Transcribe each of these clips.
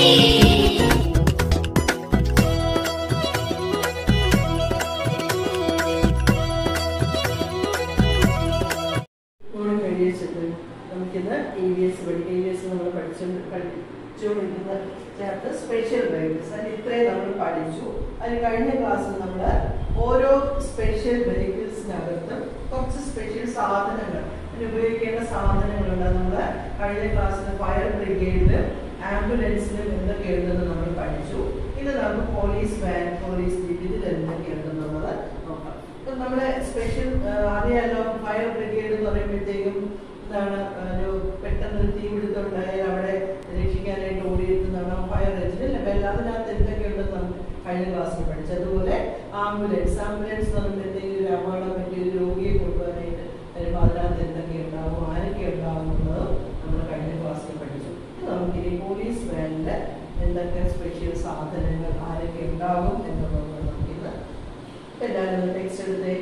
Morning കഴിച്ചിട്ട് നമുക്കിന്ന് E V S പഠിക്കാം ഇ വി എസ് നമ്മൾ പഠിച്ചുകൊണ്ട് പഠിച്ചുകൊണ്ടിരിക്കുന്ന ചാപ്റ്റർ സ്പെഷ്യൽ വെഹിക്കിൾസ് അതിൽ ഇത്രയും നമ്മൾ പഠിച്ചു അതിന് കഴിഞ്ഞ ക്ലാസ്സിൽ നമ്മൾ ഓരോ സ്പെഷ്യൽ വെഹിക്കിൾസിനകത്തും കുറച്ച് സ്പെഷ്യൽ സാധനങ്ങൾ അതിന് ഉപയോഗിക്കേണ്ട സാധനങ്ങളുണ്ട് നമ്മൾ കഴിഞ്ഞ ക്ലാസ്സിൽ ഫയർ ബ്രിഗേഡിലും ആംബുലൻസിലും എന്തൊക്കെയുണ്ടെന്ന് നമ്മൾ പഠിച്ചു ഇന്ന് നമുക്ക് പോലീസ് വാൻ പോലീസ് ജീപ്പ് ഇതിൽ എന്തൊക്കെയുണ്ടെന്നുള്ളത് നോക്കാം ഇപ്പം നമ്മുടെ സ്പെഷ്യൽ അറിയാലോ ഫയർ ബ്രിഗേഡ് എന്ന് പറയുമ്പോഴത്തേക്കും എന്താണ് ഒരു പെട്ടെന്ന് ഒരു തീപിടുത്തം ഉണ്ടായാൽ അവിടെ രക്ഷിക്കാനായിട്ട് ഓടിയെത്തുന്നതാണ് ഫയർ എഞ്ചിൻ അല്ലേ അപ്പം അതിനകത്ത് എന്തൊക്കെയുണ്ടെന്ന് നമുക്ക് കഴിഞ്ഞ ക്ലാസ്സിൽ പഠിച്ചു അതുപോലെ ആംബുലൻസ് ആംബുലൻസ് എന്ന് പറയുമ്പോഴത്തേക്കും ഒരു അപകടം പറ്റിയ ഒരു രോഗിയെ കൊണ്ടുപോകാനായിട്ട് വരുമ്പോൾ അതിനകത്ത് എന്തൊക്കെ ഉണ്ടാവും ആരൊക്കെ ഉണ്ടാവും എന്നുള്ളത് നമ്മൾ കഴിഞ്ഞ ക്ലാസ്സിൽ പഠിച്ചു ഇത് നമുക്കിനി പോലീസ് വാനിൽ എന്തൊക്കെ സ്പെഷ്യൽ സാധനങ്ങൾ ആരൊക്കെ ഉണ്ടാകും എന്നുള്ളത് നമുക്കിന്ന് എല്ലാവരും ടെക്സ്റ്റ് എടുത്തേ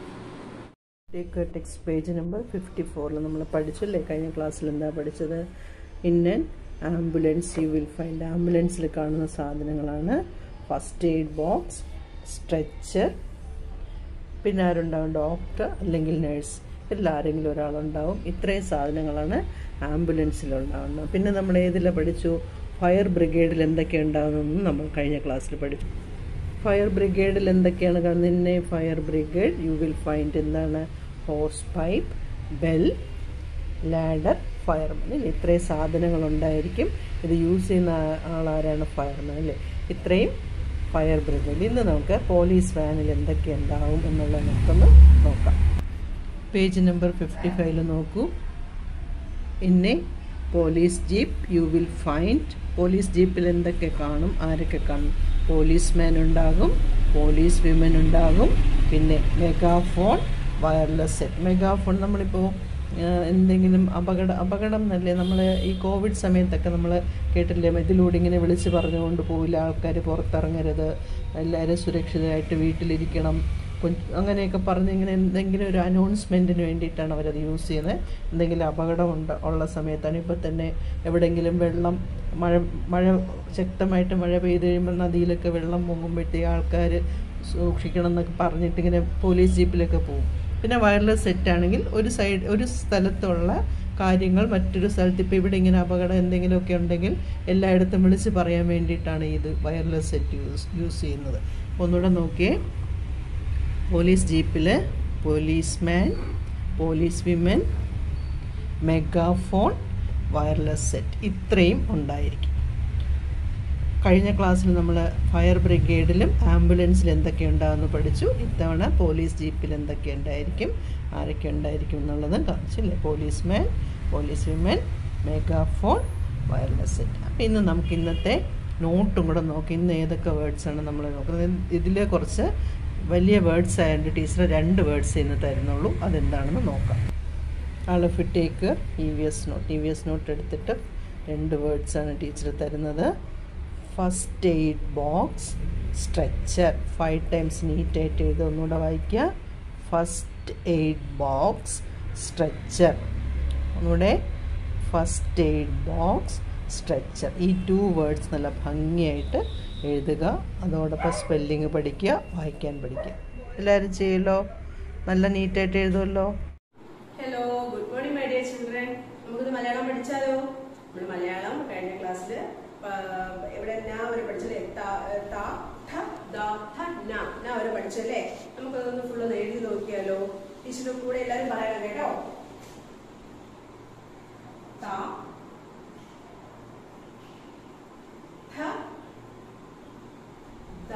take text page number fifty ഫോറിൽ നമ്മൾ പഠിച്ചല്ലേ കഴിഞ്ഞ ക്ലാസ്സിൽ എന്താ പഠിച്ചത് in an ambulance you will find ആംബുലൻസിൽ കാണുന്ന സാധനങ്ങളാണ് ഫസ്റ്റ് എയ്ഡ് ബോക്സ് സ്ട്രെച്ചർ പിന്നെ ആരുണ്ടാവും ഡോക്ടർ അല്ലെങ്കിൽ നഴ്സ് ഇതിൽ ആരെങ്കിലും ഒരാളുണ്ടാവും ഇത്രയും സാധനങ്ങളാണ് ആംബുലൻസിലുണ്ടാവുന്നത് പിന്നെ നമ്മൾ ഏതിലാണ് പഠിച്ചു ഫയർ ബ്രിഗേഡിൽ എന്തൊക്കെ ഉണ്ടാകുമെന്നും നമ്മൾ കഴിഞ്ഞ ക്ലാസ്സിൽ പഠിച്ചു ഫയർ ബ്രിഗേഡിൽ എന്തൊക്കെയാണ് കാണുന്നത് in a fire brigade you will find എന്താണ് hose pipe bell ladder fireman അല്ലേ ഇത്രയും സാധനങ്ങൾ ഉണ്ടായിരിക്കും ഇത് യൂസ് ചെയ്യുന്ന ആ- ആളാരാണ് ഫയർമാൻ അല്ലേ ഇത്രയും ഫയർ ബ്രിഗേഡ് ഇന്ന് നമുക്ക് പോലീസ് വാനിൽ എന്തൊക്കെ ഉണ്ടാവും എന്നുള്ളത് നമുക്കൊന്ന് നോക്കാം പേജ് നമ്പർ ഫിഫ്റ്റി ഫൈവില് നോക്കൂ in a police jeep you will find police ജീപ്പിൽ എന്തൊക്കെ കാണും ആരൊക്കെ കാണും പോലീസ്മാൻ ഉണ്ടാകും പോലീസ് വിമൻ ഉണ്ടാകും പിന്നെ മെഗാഫോൺ വയർലെസ് സെറ്റ് മെഗാഫോൺ നമ്മളിപ്പോൾ എന്തെങ്കിലും അപകട അപകടം എന്നല്ലേ നമ്മൾ ഈ കോവിഡ് സമയത്തൊക്കെ നമ്മൾ കേട്ടില്ലേ ഇതിലൂടെ ഇങ്ങനെ വിളിച്ച് പറഞ്ഞുകൊണ്ട് പോവില്ല ആൾക്കാർ പുറത്തിറങ്ങരുത് എല്ലാവരും സുരക്ഷിതമായിട്ട് വീട്ടിലിരിക്കണം കൊഞ്ച് അങ്ങനെയൊക്കെ പറഞ്ഞ് ഇങ്ങനെ എന്തെങ്കിലും ഒരു അനൗൺസ്മെൻറ്റിന് വേണ്ടിയിട്ടാണ് അവരത് യൂസ് ചെയ്യുന്നത് എന്തെങ്കിലും അപകടം ഉണ്ട് ഉള്ള സമയത്താണ് ഇപ്പോൾ തന്നെ എവിടെയെങ്കിലും വെള്ളം മഴ മഴ ശക്തമായിട്ട് മഴ പെയ്ത് കഴിയുമ്പോൾ നദിയിലൊക്കെ വെള്ളം പൊങ്ങുമ്പോഴത്തേക്ക് ആൾക്കാർ സൂക്ഷിക്കണം എന്നൊക്കെ പറഞ്ഞിട്ട് ഇങ്ങനെ പോലീസ് ജീപ്പിലൊക്കെ പോകും പിന്നെ വയർലെസ് സെറ്റ് ആണെങ്കിൽ ഒരു സൈഡ് ഒരു സ്ഥലത്തുള്ള കാര്യങ്ങൾ മറ്റൊരു സ്ഥലത്ത് ഇപ്പോൾ ഇവിടെ ഇങ്ങനെ അപകടം എന്തെങ്കിലുമൊക്കെ ഉണ്ടെങ്കിൽ എല്ലായിടത്തും വിളിച്ച് പറയാൻ വേണ്ടിയിട്ടാണ് ഇത് വയർലെസ് സെറ്റ് യൂസ് യൂസ് ചെയ്യുന്നത് ഒന്നുകൂടെ നോക്കിയേ പോലീസ് ജീപ്പിൽ policeman police women megaphone wireless set ഇത്രയും ഉണ്ടായിരിക്കും കഴിഞ്ഞ ക്ലാസ്സിൽ നമ്മൾ ഫയർ ബ്രിഗേഡിലും ആംബുലൻസിൽ എന്തൊക്കെ ഉണ്ടാകുമെന്ന് പഠിച്ചു ഇത്തവണ പോലീസ് ജീപ്പിൽ എന്തൊക്കെ ഉണ്ടായിരിക്കും ആരൊക്കെ ഉണ്ടായിരിക്കും എന്നുള്ളതും കാണിച്ചില്ലേ policeman police women megaphone wireless set അപ്പോൾ ഇന്ന് നമുക്ക് ഇന്നത്തെ നോട്ടും കൂടെ നോക്കി ഇന്ന് ഏതൊക്കെ വേർഡ്സാണ് നമ്മൾ നോക്കുന്നത് ഇതിൽ കുറച്ച് വലിയ വേർഡ്സ് ആയതുകൊണ്ട് ടീച്ചർ രണ്ട് വേർഡ്സ് ഇന്ന് തരുന്നുള്ളൂ അതെന്താണെന്ന് നോക്കാം ആളഫ് take E V S note E V S note എടുത്തിട്ട് രണ്ട് വേർഡ്സാണ് ടീച്ചർ തരുന്നത് first aid box stretcher five times നീറ്റായിട്ട് എഴുതുക ഒന്നുകൂടെ വായിക്കുക ഫസ്റ്റ് എയ്ഡ് ബോക്സ് സ്ട്രെച്ചർ ഒന്നുകൂടെ ഫസ്റ്റ് എയ്ഡ് ബോക്സ് സ്ട്രെച്ചർ ഈ ടു വേർഡ്സ് നല്ല ഭംഗിയായിട്ട് എഴുതുക അതോടൊപ്പം സ്പെല്ലിങ് പഠിക്കുക വായിക്കാൻ പഠിക്കുക എല്ലാവരും ചെയ്യുമല്ലോ നല്ല നീറ്റായിട്ട് എഴുതുമല്ലോ hello good morning my dear children നമുക്കിത് മലയാളം പഠിച്ചാലോ നമ്മൾ മലയാളം കഴിഞ്ഞ ക്ലാസ്സിൽ എവിടെ ഞാൻ വരെ പഠിച്ചല്ലേ ത- ത, ഠ, ദ, ഥ, ന. ന വരെ പഠിച്ചല്ലേ നമുക്കതൊന്ന് ഫുള്ള് ഒന്ന് എഴുതി നോക്കിയാലോ ടീച്ചറിന്റെ കൂടെ എല്ലാവരും പറയണം കേട്ടോ ത, ഥ, ദ,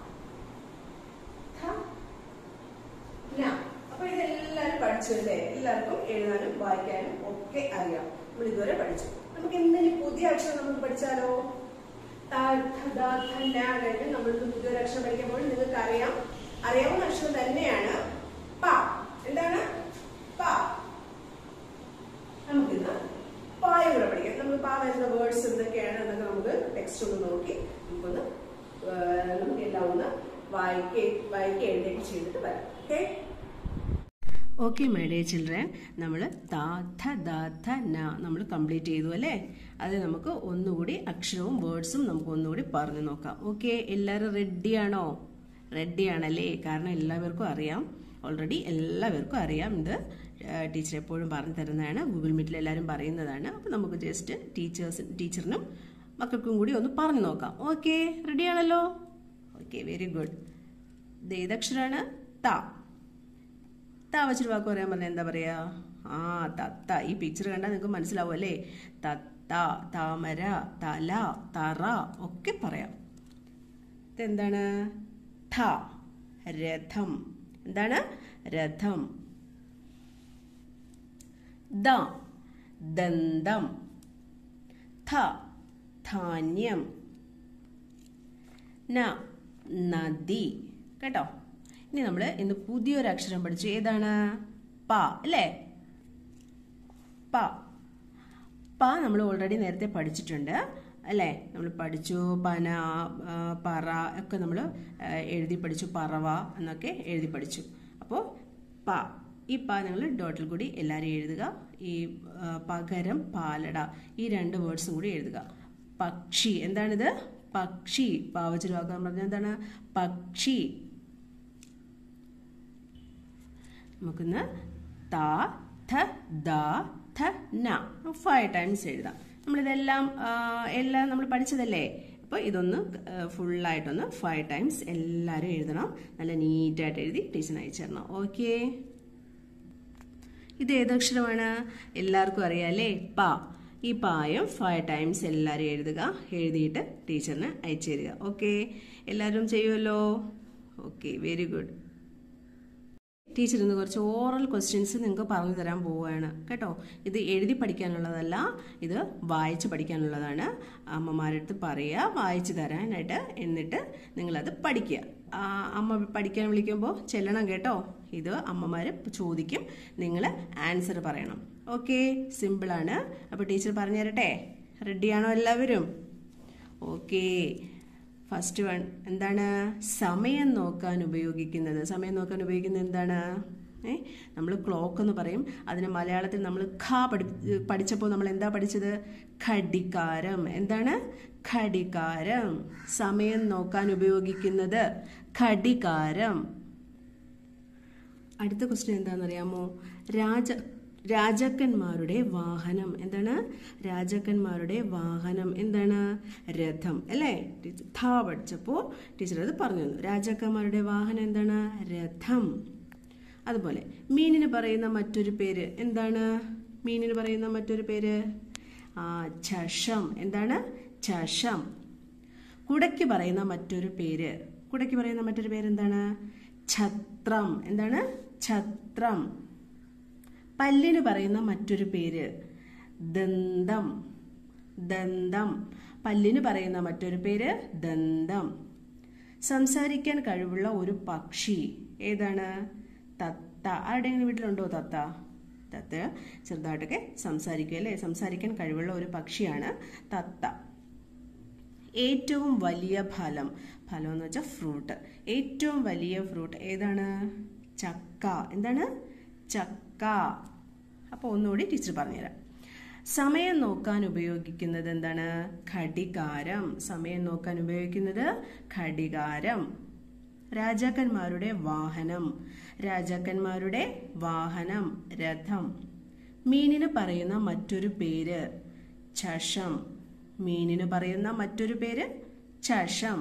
ഥ, ന. അപ്പൊ ഇതെല്ലാരും പഠിച്ചു അല്ലേ എല്ലാവർക്കും എഴുതാനും വായിക്കാനും ഒക്കെ അറിയാം നമ്മൾ ഇതുവരെ പഠിച്ചു നമുക്ക് എന്തെങ്കിലും പുതിയ അക്ഷരം നമുക്ക് പഠിച്ചാലോ ത, ഥ, ദ, ഥ, ന കഴിഞ്ഞ് നമ്മൾ പുതിയൊരു അക്ഷരം പഠിക്കുമ്പോൾ നിങ്ങൾക്ക് അറിയാം അറിയാവുന്ന അക്ഷരം തന്നെയാണ് പ എന്താണ് പ നമുക്കിന്ന് പായ കൂടെ പഠിക്കാം നമ്മൾ പാ വരുന്ന വേർഡ്സ് എന്തൊക്കെയാണ് എന്നൊക്കെ നമുക്ക് ടെക്സ്റ്റ് ഒന്ന് നോക്കി നമുക്കൊന്ന് ആ, നമുക്ക് എല്ലാം ഒന്ന് വായിക്കേ വായിക്കുക എഴുതുകയൊക്കെ ചെയ്തിട്ട് വരാം okay okay my dear children നമ്മൾ താ ഥ ദ ഥ ന നമ്മൾ കംപ്ലീറ്റ് ചെയ്തു അല്ലേ അത് നമുക്ക് ഒന്നുകൂടി അക്ഷരവും വേർഡ്സും നമുക്ക് ഒന്നുകൂടി പറഞ്ഞു നോക്കാം ഓക്കെ എല്ലാവരും റെഡിയാണോ റെഡിയാണല്ലേ കാരണം എല്ലാവർക്കും അറിയാം ഓൾറെഡി എല്ലാവർക്കും അറിയാം ഇത് ടീച്ചർ എപ്പോഴും പറഞ്ഞു തരുന്നതാണ് ഗൂഗിൾ മീറ്റിൽ എല്ലാവരും പറയുന്നതാണ് അപ്പോൾ നമുക്ക് ജസ്റ്റ് ടീച്ചേഴ്സ് ടീച്ചറിനും മക്കൾക്കും കൂടി ഒന്ന് പറഞ്ഞു നോക്കാം ഓക്കെ റെഡിയാണല്ലോ ഓക്കെ വെരി ഗുഡ് ഇത് ഏതക്ഷരാണ് ത ത വച്ചൊരു വാക്ക് പറയാൻ പറഞ്ഞാൽ എന്താ പറയാ ആ തത്ത ഈ പിക്ചർ കണ്ടാൽ നിങ്ങൾക്ക് മനസ്സിലാവും അല്ലേ തത്ത താമര തല തറ ഒക്കെ പറയാം ഇതെന്താണ് ഥ രഥം എന്താണ് രഥം ദ ദന്തം ഥ ധാന്യം ന നദി കേട്ടോ ഇനി നമ്മൾ ഇന്ന് പുതിയൊരു അക്ഷരം പഠിച്ചു ഏതാണ് പ അല്ലേ പ പ നമ്മൾ ഓൾറെഡി നേരത്തെ പഠിച്ചിട്ടുണ്ട് അല്ലേ നമ്മൾ പഠിച്ചു പന ആ, പറ ഒക്കെ നമ്മൾ എഴുതി പഠിച്ചു പറവ എന്നൊക്കെ എഴുതി പഠിച്ചു അപ്പോൾ പ ഈ പ നിങ്ങൾ ഡോട്ടിൽ കൂടി എല്ലാവരും എഴുതുക ഈ ആ, പകരം പാലട ഈ രണ്ട് വേർഡ്സും കൂടി എഴുതുക പക്ഷി എന്താണിത് പക്ഷി പാവച്ചൊരു വാക്കാൻ പറഞ്ഞാൽ എന്താണ് പക്ഷി നമുക്കിന്ന് ത ഥ ദ ഥ ന ഫൈവ് ടൈംസ് എഴുതാം നമ്മളിതെല്ലാം ആ, എല്ലാം നമ്മൾ പഠിച്ചതല്ലേ അപ്പോൾ ഇതൊന്ന് ഫുള്ളായിട്ടൊന്ന് ഫൈവ് ടൈംസ് എല്ലാവരും എഴുതണം നല്ല നീറ്റായിട്ട് എഴുതി ടീച്ചറിന് അയച്ചു തരണം ഓക്കേ ഇത് ഏതക്ഷരമാണ് എല്ലാവർക്കും അറിയാം അല്ലേ പ ഈ പായം ഫൈവ് ടൈംസ് എല്ലാവരും എഴുതുക എഴുതിയിട്ട് ടീച്ചറിന് അയച്ചു തരിക ഓക്കെ എല്ലാവരും ചെയ്യുമല്ലോ ഓക്കെ വെരി ഗുഡ് ടീച്ചർ ഇന്ന് കുറച്ച് ഓറൽ ക്വസ്റ്റ്യൻസ് നിങ്ങൾക്ക് പറഞ്ഞു തരാൻ പോവുകയാണ് കേട്ടോ ഇത് എഴുതി പഠിക്കാനുള്ളതല്ല ഇത് വായിച്ച് പഠിക്കാനുള്ളതാണ് അമ്മമാരുടെ അടുത്ത് പറയുക വായിച്ച് തരാനായിട്ട് എന്നിട്ട് നിങ്ങളത് പഠിക്കുക ആ, അമ്മ പഠിക്കാൻ വിളിക്കുമ്പോൾ ചെല്ലണം കേട്ടോ ഇത് അമ്മമാർ ചോദിക്കും നിങ്ങൾ ആൻസർ പറയണം ഓക്കെ സിമ്പിളാണ് അപ്പോൾ ടീച്ചർ പറഞ്ഞു തരട്ടെ റെഡിയാണോ എല്ലാവരും ഓക്കേ ഫസ്റ്റ് വൺ എന്താണ് സമയം നോക്കാൻ ഉപയോഗിക്കുന്നത് സമയം നോക്കാൻ ഉപയോഗിക്കുന്നത് എന്താണ് ഏ നമ്മൾ ക്ലോക്ക് എന്ന് പറയും അതിന് മലയാളത്തിൽ നമ്മൾ ഖ പഠി പഠിച്ചപ്പോൾ നമ്മൾ എന്താ പഠിച്ചത് ഘടികാരം എന്താണ് ഘടികാരം സമയം നോക്കാൻ ഉപയോഗിക്കുന്നത് ഘടികാരം അടുത്ത ക്വസ്റ്റ്യൻ എന്താണെന്നറിയാമോ രാജ രാജാക്കന്മാരുടെ വാഹനം എന്താണ് രാജാക്കന്മാരുടെ വാഹനം എന്താണ് രഥം അല്ലേ ടീച്ചർ ഥ പഠിച്ചപ്പോൾ ടീച്ചർ അത് പറഞ്ഞു തന്നു രാജാക്കന്മാരുടെ വാഹനം എന്താണ് രഥം അതുപോലെ മീനിന് പറയുന്ന മറ്റൊരു പേര് എന്താണ് മീനിന് പറയുന്ന മറ്റൊരു പേര് ആ ചഷം എന്താണ് ചഷം കുടയ്ക്ക് പറയുന്ന മറ്റൊരു പേര് കുടയ്ക്ക് പറയുന്ന മറ്റൊരു പേര് എന്താണ് ഛത്രം എന്താണ് ഛത്രം പല്ലിന് പറയുന്ന മറ്റൊരു പേര് ദന്തം ദന്തം പല്ലിന് പറയുന്ന മറ്റൊരു പേര് ദന്തം സംസാരിക്കാൻ കഴിവുള്ള ഒരു പക്ഷി ഏതാണ് തത്ത ആരുടെയെങ്കിലും വീട്ടിലുണ്ടോ തത്ത തത്ത ചെറുതായിട്ടൊക്കെ സംസാരിക്കുക അല്ലേ സംസാരിക്കാൻ കഴിവുള്ള ഒരു പക്ഷിയാണ് തത്ത ഏറ്റവും വലിയ ഫലം ഫലം എന്ന് വെച്ചാൽ ഫ്രൂട്ട് ഏറ്റവും വലിയ ഫ്രൂട്ട് ഏതാണ് ചക്ക എന്താണ് ചക്ക അപ്പോൾ ഒന്നുകൂടി ടീച്ചർ പറഞ്ഞുതരാം സമയം നോക്കാൻ ഉപയോഗിക്കുന്നത് എന്താണ് ഘടികാരം സമയം നോക്കാൻ ഉപയോഗിക്കുന്നത് ഘടികാരം രാജാക്കന്മാരുടെ വാഹനം രാജാക്കന്മാരുടെ വാഹനം രഥം മീനിന് പറയുന്ന മറ്റൊരു പേര് ചഷം മീനിന് പറയുന്ന മറ്റൊരു പേര് ചഷം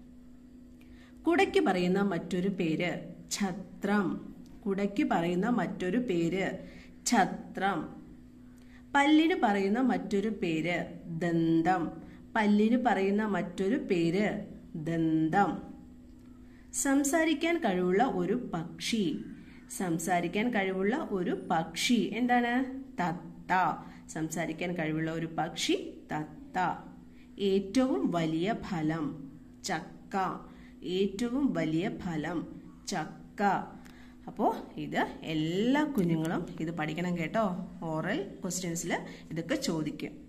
കുടയ്ക്ക് പറയുന്ന മറ്റൊരു പേര് ഛത്രം കുടയ്ക്ക് പറയുന്ന മറ്റൊരു പേര് ഛത്രം പല്ലിന് പറയുന്ന മറ്റൊരു പേര് ദന്തം പല്ലിന് പറയുന്ന മറ്റൊരു പേര് ദന്തം സംസാരിക്കാൻ കഴിവുള്ള ഒരു പക്ഷി സംസാരിക്കാൻ കഴിവുള്ള ഒരു പക്ഷി എന്താണ് തത്ത സംസാരിക്കാൻ കഴിവുള്ള ഒരു പക്ഷി തത്ത ഏറ്റവും വലിയ ഫലം ചക്ക ഏറ്റവും വലിയ ഫലം ചക്ക അപ്പോൾ ഇത് എല്ലാ കുഞ്ഞുങ്ങളും ഇത് പഠിക്കണം കേട്ടോ ഓറൽ ക്വസ്റ്റ്യൻസിൽ ഇതൊക്കെ ചോദിക്കും